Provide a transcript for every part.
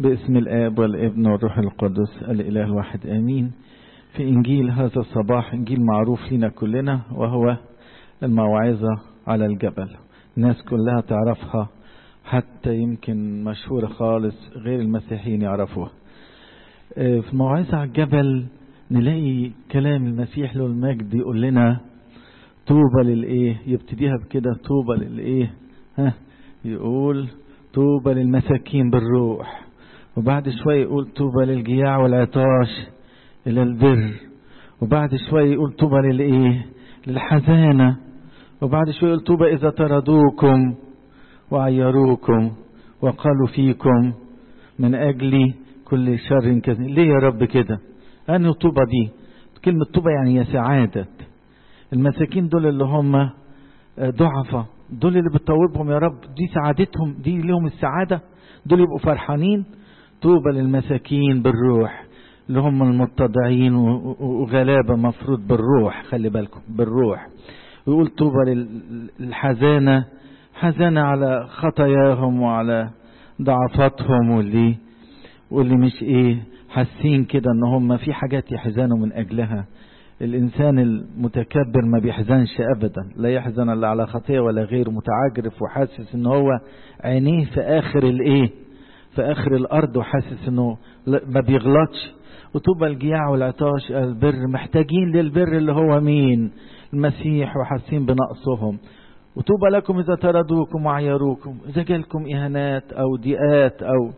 باسم الآب والابن والروح القدس الإله الواحد آمين في إنجيل هذا الصباح إنجيل معروف لنا كلنا وهو الموعظة على الجبل الناس كلها تعرفها حتى يمكن مشهورة خالص غير المسيحيين يعرفوها في موعظة على الجبل نلاقي كلام المسيح له المجد يقول لنا طوبى للإيه يبتديها بكده طوبى للإيه ها يقول طوبى للمساكين بالروح وبعد شوية يقول طوبى للجياع والعطاش إلى البر وبعد شوية يقول طوبى للإيه للحزانة وبعد شوية يقول طوبى إذا طردوكم وعيروكم وقالوا فيكم من أجلي كل شر كذا ليه يا رب كده أنهي طوبى دي كلمة طوبى يعني يا سعادة المساكين دول اللي هم ضعفة دول اللي بتطوبهم يا رب دي سعادتهم دي لهم السعادة دول يبقوا فرحانين طوبى للمساكين بالروح اللي هم المتضعين وغلابة مفروض بالروح خلي بالكم بالروح ويقول طوبى للحزانة حزانة على خطاياهم وعلى ضعفاتهم واللي واللي مش ايه حاسين كده ان هم في حاجات يحزنوا من اجلها الانسان المتكبر ما بيحزنش ابدا لا يحزن الا على خطيه ولا غير متعجرف وحاسس ان هو عينيه في اخر الايه في اخر الارض وحاسس انه ما بيغلطش وطوبى الجياع والعطاش البر محتاجين للبر اللي هو مين المسيح وحاسين بنقصهم وطوبى لكم اذا طردوكم وعيروكم اذا جالكم اهانات او ضيقات او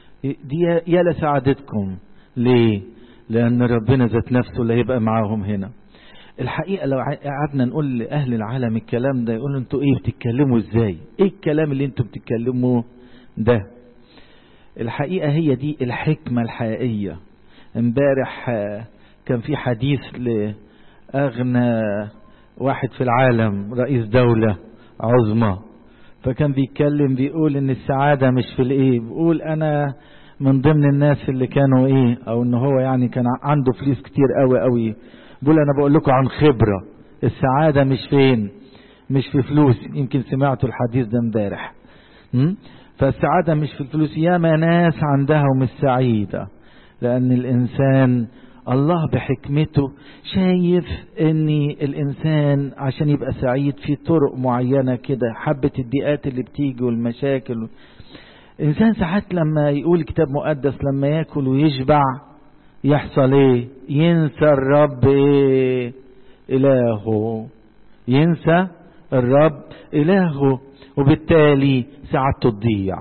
دي يا لسعادتكم ليه لأن ربنا ذات نفسه اللي هيبقى معاهم هنا الحقيقة لو قعدنا نقول لأهل العالم الكلام ده يقولوا انتوا ايه بتتكلموا ازاي ايه الكلام اللي انتوا بتتكلموا ده الحقيقة هي دي الحكمة الحقيقية امبارح كان في حديث لأغنى واحد في العالم رئيس دولة عظمى فكان بيتكلم بيقول ان السعادة مش في الايه بيقول انا من ضمن الناس اللي كانوا ايه او ان هو يعني كان عنده فلوس كتير قوي قوي بيقول انا بقول لكم عن خبرة السعادة مش فين مش في فلوس يمكن سمعتوا الحديث ده امبارح فالسعادة مش في الفلوس ياما ناس عندهم السعيدة لان الانسان الله بحكمته شايف ان الانسان عشان يبقى سعيد في طرق معينة كده حبة الضيقات اللي بتيجي والمشاكل الانسان ساعات لما يقول كتاب مقدس لما ياكل ويشبع يحصل ايه ينسى الرب ايه الهه ينسى الرب الهه وبالتالي سعادته تضيع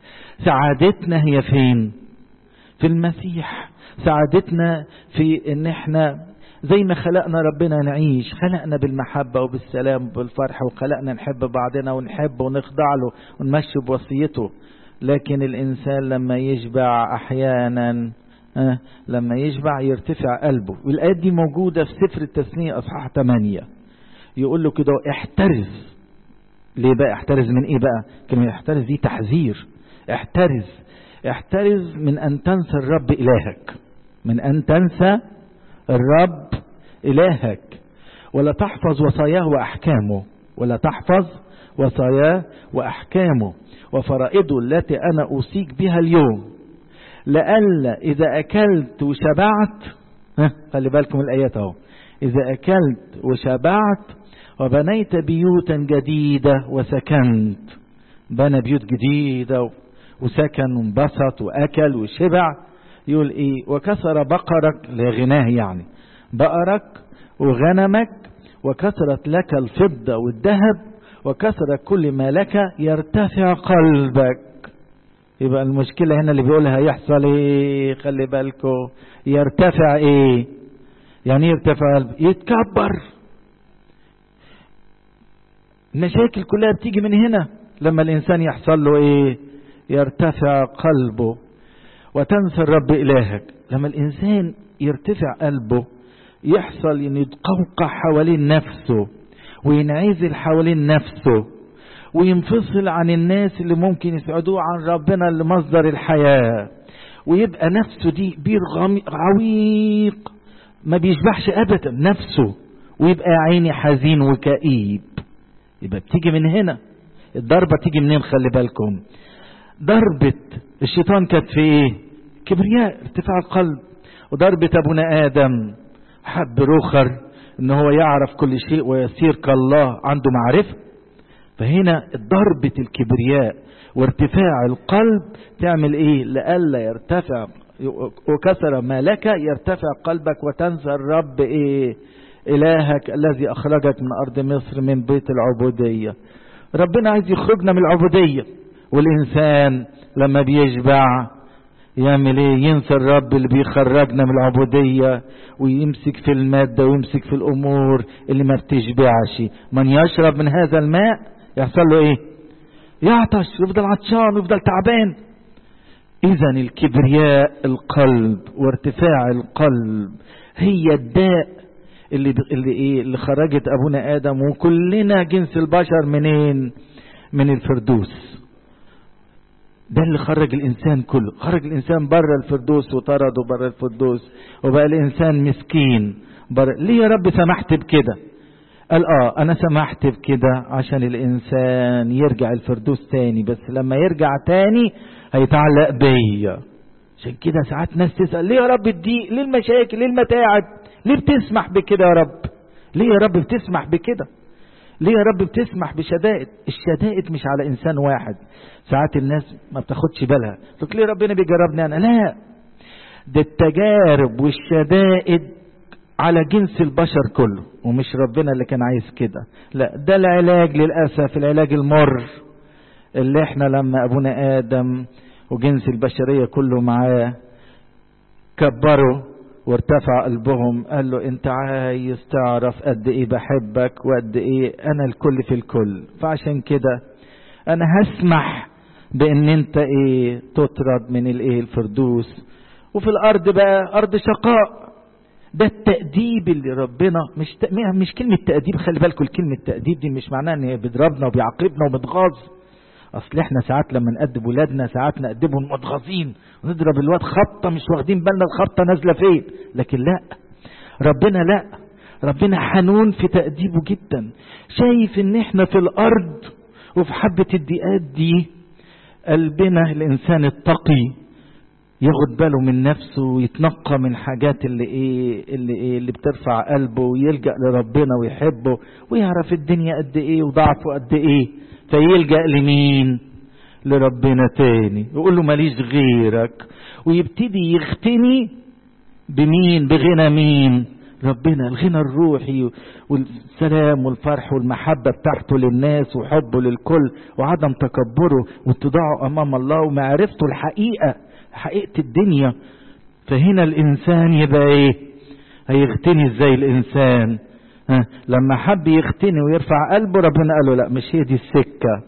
سعادتنا هي فين في المسيح سعادتنا في ان احنا زي ما خلقنا ربنا نعيش خلقنا بالمحبة وبالسلام وبالفرح وخلقنا نحب بعضنا ونحب ونخضع له ونمشي بوصيته لكن الإنسان لما يشبع أحيانا أه لما يشبع يرتفع قلبه والآيات دي موجودة في سفر التثنية أصحاح 8 يقول له كده احترز ليه بقى احترز من ايه بقى كلمة احترز دي تحذير احترز احترز من أن تنسى الرب إلهك من أن تنسى الرب إلهك ولا تحفظ وصاياه وأحكامه ولا تحفظ وصاياه وأحكامه وفرائضه التي أنا أوصيك بها اليوم لألا إذا أكلت وشبعت خلي بالكم الآيات أهو إذا أكلت وشبعت وبنيت بيوتا جديدة وسكنت بنى بيوت جديدة وسكن وانبسط وأكل وشبع يقول إيه وكسر بقرك لغناه يعني بقرك وغنمك وكسرت لك الفضة والذهب وكسر كل ما لك يرتفع قلبك يبقى المشكلة هنا اللي بيقولها يحصل ايه خلي بالكو يرتفع ايه يعني يرتفع قلبك يتكبر المشاكل كلها بتيجي من هنا لما الانسان يحصل له ايه يرتفع قلبه وتنسى الرب إلهك لما الإنسان يرتفع قلبه يحصل إنه يتقوقع حوالين نفسه وينعزل حوالين نفسه وينفصل عن الناس اللي ممكن يسعدوه عن ربنا اللي مصدر الحياة ويبقى نفسه دي بير عويق ما بيشبعش أبدا نفسه ويبقى عيني حزين وكئيب يبقى بتيجي من هنا الضربة تيجي منين خلي بالكم ضربة الشيطان كانت في ايه كبرياء ارتفاع القلب وضربة ابونا ادم حب رخر ان هو يعرف كل شيء ويصير كالله عنده معرفة فهنا ضربة الكبرياء وارتفاع القلب تعمل ايه لألا يرتفع وكسر ما لك يرتفع قلبك وتنسى الرب ايه الهك الذي اخرجك من ارض مصر من بيت العبودية ربنا عايز يخرجنا من العبودية والانسان لما بيشبع يعمل ايه ينسى الرب اللي بيخرجنا من العبودية ويمسك في المادة ويمسك في الامور اللي ما بتشبعش من يشرب من هذا الماء يحصل له ايه يعطش ويفضل عطشان ويفضل تعبان اذا الكبرياء القلب وارتفاع القلب هي الداء اللي اللي ايه اللي خرجت ابونا ادم وكلنا جنس البشر منين من الفردوس ده اللي خرج الانسان كله خرج الانسان بره الفردوس وطرده بره الفردوس وبقى الانسان مسكين بره ليه يا رب سمحت بكده قال اه انا سمحت بكده عشان الانسان يرجع الفردوس تاني بس لما يرجع تاني هيتعلق بيا عشان كده ساعات ناس تسأل ليه يا رب الضيق ليه المشاكل ليه المتاعب ليه بتسمح بكده يا رب ليه يا رب بتسمح بكده ليه يا رب بتسمح بشدائد الشدائد مش على انسان واحد ساعات الناس ما بتاخدش بالها تقول ليه ربنا بيجربني انا لا ده التجارب والشدائد على جنس البشر كله ومش ربنا اللي كان عايز كده لا ده العلاج للأسف العلاج المر اللي احنا لما ابونا ادم وجنس البشرية كله معاه كبروا وارتفع قلبهم قال له انت عايز تعرف قد ايه بحبك وقد ايه انا الكل في الكل فعشان كده انا هسمح بان انت ايه تطرد من الايه الفردوس وفي الارض بقى ارض شقاء ده التأديب اللي ربنا مش ت... مش كلمة تأديب خلي بالكم كلمة تأديب دي مش معناها ان بيضربنا وبيعاقبنا ومتغاظ اصل احنا ساعات لما نأدب ولادنا ساعات نأدبهم متغاظين ونضرب الواد خبطة مش واخدين بالنا الخبطة نازلة فين لكن لا ربنا لا ربنا حنون في تأديبه جدا شايف ان احنا في الارض وفي حبة الضيقات دي قلبنا الانسان التقي ياخد باله من نفسه ويتنقى من حاجات اللي ايه اللي ايه اللي بترفع قلبه ويلجأ لربنا ويحبه ويعرف الدنيا قد ايه وضعفه قد ايه فيلجأ لمين لربنا تاني يقول له ماليش غيرك ويبتدي يغتني بمين بغنى مين ربنا الغنى الروحي والسلام والفرح والمحبة بتاعته للناس وحبه للكل وعدم تكبره واتضاعه أمام الله ومعرفته الحقيقة حقيقة الدنيا فهنا الإنسان يبقى إيه هيغتني إزاي الإنسان ها لما حب يغتني ويرفع قلبه ربنا قال له لا مش هي دي السكة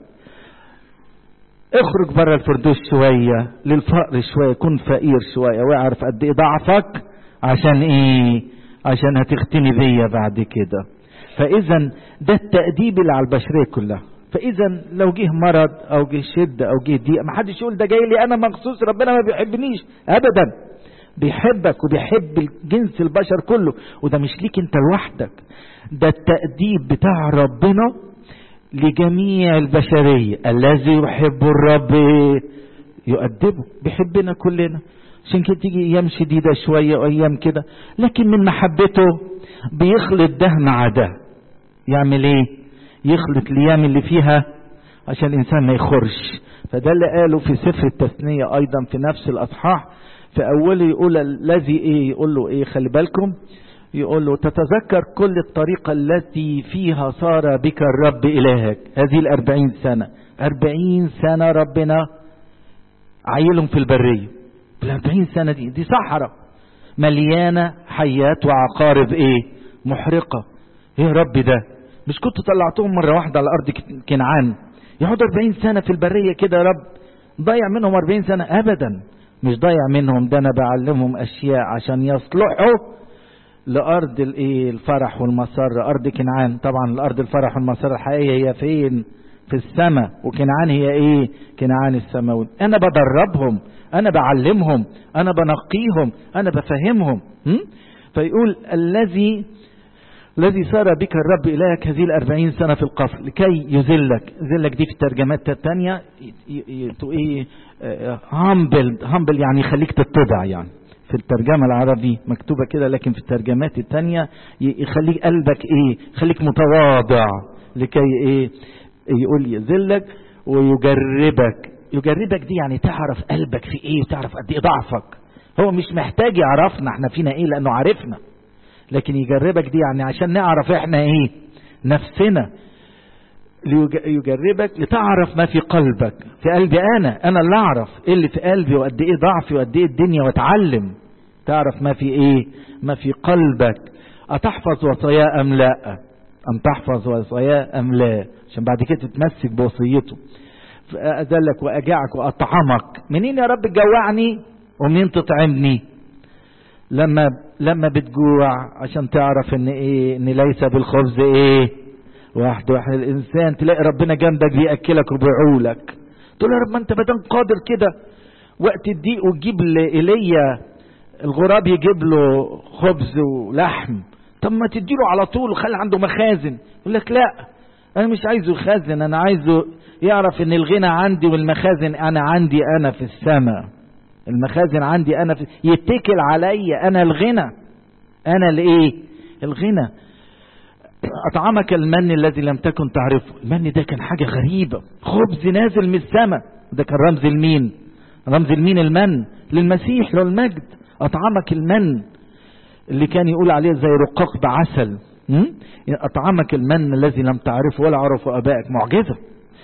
اخرج بره الفردوس شوية للفقر شوية كن فقير شوية واعرف قد ايه ضعفك عشان ايه عشان هتغتني بيا بعد كده فاذا ده التأديب اللي على البشرية كلها فاذا لو جه مرض او جه شدة او جه ضيق ما حدش يقول ده جاي لي انا مخصوص ربنا ما بيحبنيش ابدا بيحبك وبيحب جنس البشر كله وده مش ليك انت لوحدك ده التأديب بتاع ربنا لجميع البشرية الذي يحب الرب يؤدبه بيحبنا كلنا عشان كده تيجي ايام شديدة شوية وايام كده لكن من محبته بيخلط ده مع ده يعمل ايه يخلط الايام اللي فيها عشان الانسان ما يخرش فده اللي قاله في سفر التثنية ايضا في نفس الاصحاح في اوله يقول الذي ايه يقول له ايه خلي بالكم يقول له تتذكر كل الطريقة التي فيها صار بك الرب إلهك هذه الأربعين سنة أربعين سنة ربنا عيلهم في البرية الأربعين سنة دي دي صحراء مليانة حيات وعقارب إيه محرقة إيه يا رب ده مش كنت طلعتهم مرة واحدة على أرض كنعان يقعدوا أربعين سنة في البرية كده يا رب ضيع منهم أربعين سنة أبدا مش ضيع منهم ده أنا بعلمهم أشياء عشان يصلحوا لأرض الإيه الفرح والمسر أرض كنعان طبعا الأرض الفرح والمسر الحقيقية هي فين في السماء وكنعان هي إيه كنعان السماوي أنا بدربهم أنا بعلمهم أنا بنقيهم أنا بفهمهم م? فيقول الذي الذي سار بك الرب إلهك هذه الأربعين سنة في القصر لكي يذلك يذلك دي في الترجمات الثانية ايه هامبل هامبل يعني يخليك تتبع يعني في الترجمة العربي مكتوبة كده لكن في الترجمات الثانية يخليك قلبك ايه يخليك متواضع لكي ايه يقول يذلك ويجربك يجربك دي يعني تعرف قلبك في ايه وتعرف قد ايه ضعفك هو مش محتاج يعرفنا احنا فينا ايه لانه عارفنا لكن يجربك دي يعني عشان نعرف احنا ايه نفسنا يجربك لتعرف ما في قلبك في قلبي انا انا اللي اعرف ايه اللي في قلبي وقد ايه ضعفي وقد ايه الدنيا واتعلم تعرف ما في ايه ما في قلبك اتحفظ وصاياه ام لا ام تحفظ وصاياه ام لا عشان بعد كده تتمسك بوصيته فاذلك واجعك واطعمك منين يا رب تجوعني ومنين تطعمني لما لما بتجوع عشان تعرف ان ايه ان ليس بالخبز ايه واحد واحد الانسان تلاقي ربنا جنبك بياكلك وبيعولك تقول يا رب ما انت بدل قادر كده وقت الضيق وتجيب ايليا الغراب يجيب له خبز ولحم طب ما تديله على طول وخلي عنده مخازن يقول لك لا انا مش عايزه يخزن انا عايزه يعرف ان الغنى عندي والمخازن انا عندي انا في السماء المخازن عندي انا في يتكل عليا انا الغنى انا الايه الغنى اطعمك المن الذي لم تكن تعرفه المن ده كان حاجه غريبه خبز نازل من السماء ده كان رمز المين رمز المين المن للمسيح له المجد اطعمك المن اللي كان يقول عليه زي رقاق بعسل اطعمك المن الذي لم تعرفه ولا عرفه ابائك معجزه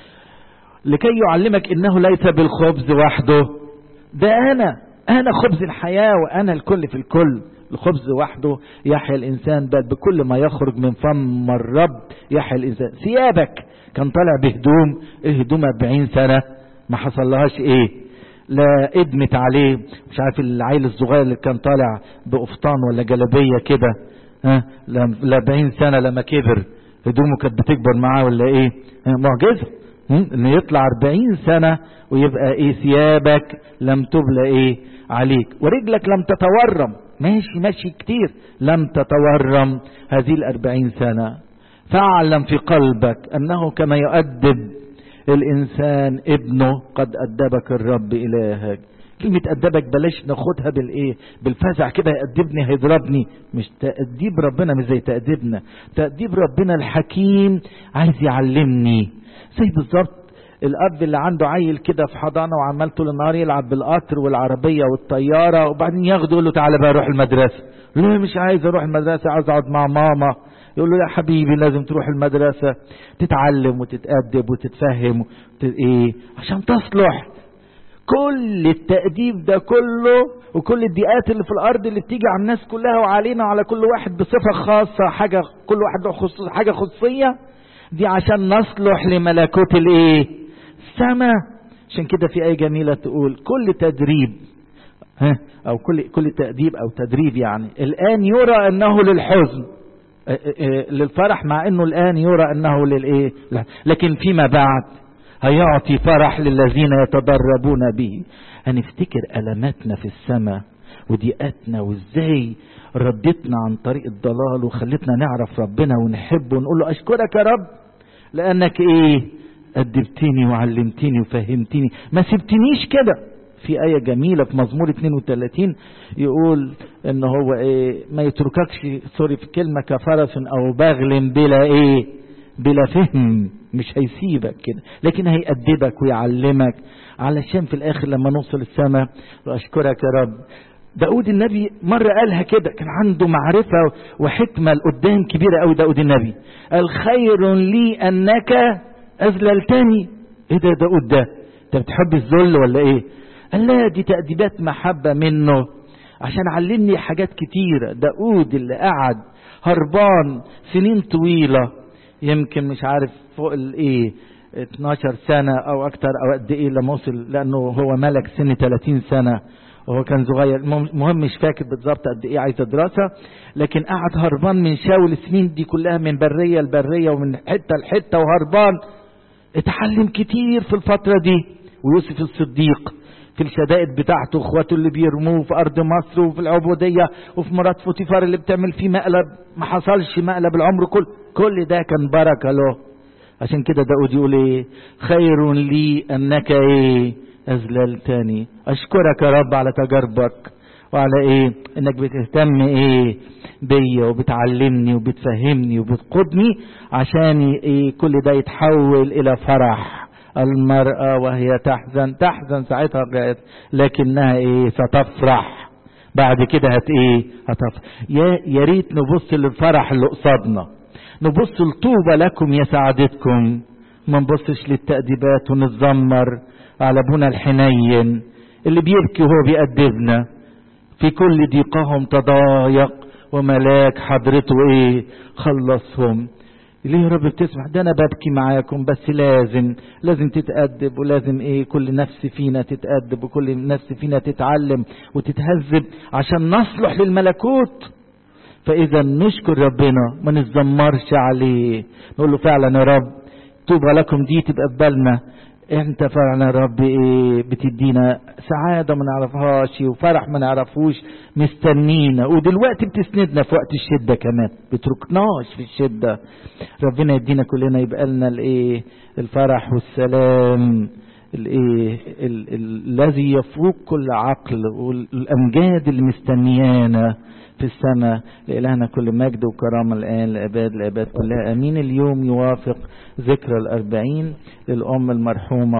لكي يعلمك انه ليس بالخبز وحده ده انا انا خبز الحياه وانا الكل في الكل الخبز وحده يحيا الانسان بل بكل ما يخرج من فم الرب يحيا الانسان ثيابك كان طالع بهدوم الهدوم 40 سنه ما حصلهاش ايه لا ادمت عليه مش عارف العيل الصغير اللي كان طالع بقفطان ولا جلابيه كده ها ل 40 سنه لما كبر هدومه كانت بتكبر معاه ولا ايه معجزه انه يطلع 40 سنه ويبقى ايه ثيابك لم تبلى ايه عليك ورجلك لم تتورم ماشي ماشي كتير لم تتورم هذه الأربعين سنة فاعلم في قلبك أنه كما يؤدب الإنسان ابنه قد أدبك الرب إلهك كلمة أدبك بلاش ناخدها بالإيه بالفزع كده يأدبني هيضربني مش تأديب ربنا مش زي تأديبنا تأديب ربنا الحكيم عايز يعلمني زي بالظبط الاب اللي عنده عيل كده في حضانه وعمال طول النهار يلعب بالقطر والعربيه والطياره وبعدين ياخده يقول له تعالى بقى روح المدرسه لا مش عايز اروح المدرسه عايز اقعد مع ماما يقول له لا حبيبي لازم تروح المدرسه تتعلم وتتادب وتتفهم وت... ايه عشان تصلح كل التأديب ده كله وكل الضيقات اللي في الأرض اللي بتيجي على الناس كلها وعلينا وعلى كل واحد بصفة خاصة حاجة كل واحد له خصوص حاجة خصوصية دي عشان نصلح لملكوت الايه السماء عشان كده في آية جميلة تقول كل تدريب ها أو كل كل تأديب أو تدريب يعني الآن يرى أنه للحزن للفرح مع أنه الآن يرى أنه للإيه لكن فيما بعد هيعطي فرح للذين يتدربون به هنفتكر ألماتنا في السماء وضيقاتنا وازاي ردتنا عن طريق الضلال وخلتنا نعرف ربنا ونحبه ونقول له اشكرك يا رب لانك ايه أدبتني وعلمتني وفهمتني ما سبتنيش كده في آية جميلة في مزمور 32 يقول ان هو ايه ما يترككش سوري في كلمة كفرس او بغل بلا ايه بلا فهم مش هيسيبك كده لكن هيأدبك ويعلمك علشان في الاخر لما نوصل السماء اشكرك يا رب داود النبي مرة قالها كده كان عنده معرفة وحكمة لقدام كبيرة قوي داود النبي قال خير لي انك اذللتني ايه ده داود ده انت بتحب الذل ولا ايه قال لا دي تأديبات محبة منه عشان علمني حاجات كتيرة داود اللي قعد هربان سنين طويلة يمكن مش عارف فوق الايه 12 سنة او اكتر او قد ايه لما وصل لانه هو ملك سن 30 سنة وهو كان صغير مهم مش فاكر بالظبط قد ايه عايز دراسة لكن قعد هربان من شاول السنين دي كلها من برية لبرية ومن حتة لحتة وهربان اتعلم كتير في الفترة دي ويوسف الصديق في الشدائد بتاعته اخواته اللي بيرموه في ارض مصر وفي العبودية وفي مرات فوتيفار اللي بتعمل فيه مقلب ما حصلش مقلب العمر كله كل ده كان بركة له عشان كده داود يقول ايه خير لي انك ايه اذللتني اشكرك يا رب على تجاربك وعلى ايه انك بتهتم ايه بيا وبتعلمني وبتفهمني وبتقودني عشان ايه كل ده يتحول الى فرح المرأة وهي تحزن تحزن ساعتها لكنها ايه ستفرح بعد كده هت ايه هتفرح يا يا ريت نبص للفرح اللي قصادنا نبص لطوبى لكم يا سعادتكم ما نبصش للتأديبات ونتذمر على ابونا الحنين اللي بيبكي وهو بيأدبنا في كل ضيقهم تضايق وملاك حضرته ايه خلصهم ليه يا رب بتسمح ده انا ببكي معاكم بس لازم لازم تتأدب ولازم ايه كل نفس فينا تتأدب وكل نفس فينا تتعلم وتتهذب عشان نصلح للملكوت فاذا نشكر ربنا ما نتذمرش عليه نقول له فعلا يا رب طوبى لكم دي تبقى في بالنا انت فعلا يا رب ايه بتدينا سعاده ما نعرفهاش وفرح ما نعرفوش مستنينا ودلوقتي بتسندنا في وقت الشده كمان بتركناش في الشده ربنا يدينا كلنا يبقى لنا الايه الفرح والسلام الايه الذي يفوق كل عقل والامجاد اللي مستنيانا في السماء لإلهنا كل مجد وكرامة الآن لأباد الأباد كلها أمين اليوم يوافق ذكرى الأربعين للأم المرحومة